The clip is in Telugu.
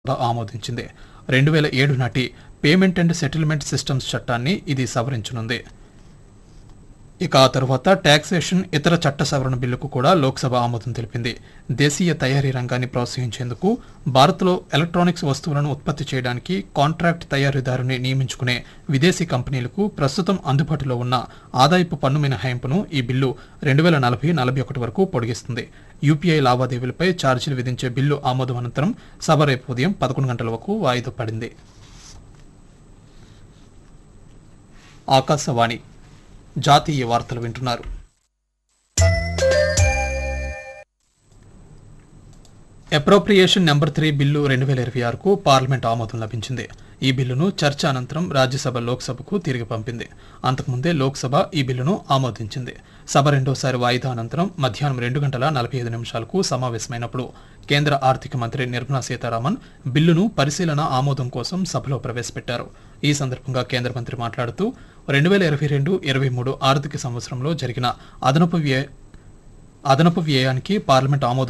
ఆమోదించింది రెండు వేల ఏడు నాటి పేమెంట్ అండ్ సెటిల్మెంట్ సిస్టమ్స్ చట్టాన్ని ఇది సవరించనుంది ఇక ఆ తరువాత టాక్సేషన్ ఇతర చట్ట సవరణ బిల్లుకు కూడా లోక్సభ ఆమోదం తెలిపింది దేశీయ తయారీ రంగాన్ని ప్రోత్సహించేందుకు భారత్లో ఎలక్ట్రానిక్స్ వస్తువులను ఉత్పత్తి చేయడానికి కాంట్రాక్ట్ తయారీదారుని నియమించుకునే విదేశీ కంపెనీలకు ప్రస్తుతం అందుబాటులో ఉన్న ఆదాయపు పన్ను మినహాయింపును ఈ బిల్లు రెండు వేల నలభై నలభై ఒకటి వరకు పొడిగిస్తుంది యూపీఐ లావాదేవీలపై ఛార్జీలు విధించే బిల్లు ఆమోదం అనంతరం సభ రేపు ఉదయం పదకొండు గంటల వరకు వాయిదా పడింది ఆకాశవాణి జాతీయ వార్తలు వింటున్నారు అప్రోప్రియేషన్ నెంబర్ త్రీ బిల్లు రెండు వేల ఇరవై ఆరుకు పార్లమెంట్ ఆమోదం లభించింది ఈ బిల్లును చర్చ అనంతరం రాజ్యసభ లోక్సభకు తిరిగి పంపింది అంతకుముందే లోక్సభ ఈ బిల్లును ఆమోదించింది సభ రెండోసారి వాయిదా అనంతరం మధ్యాహ్నం రెండు గంటల నలభై ఐదు నిమిషాలకు సమావేశమైనప్పుడు కేంద్ర ఆర్థిక మంత్రి నిర్మలా సీతారామన్ బిల్లును పరిశీలన ఆమోదం కోసం సభలో ప్రవేశపెట్టారు ఈ సందర్భంగా కేంద్ర మంత్రి మాట్లాడుతూ రెండు వేల ఇరవై రెండు ఇరవై మూడు ఆర్థిక సంవత్సరంలో జరిగిన అదనపు వ్యయ అదనపు వ్యయానికి పార్లమెంట్ ఆమోదం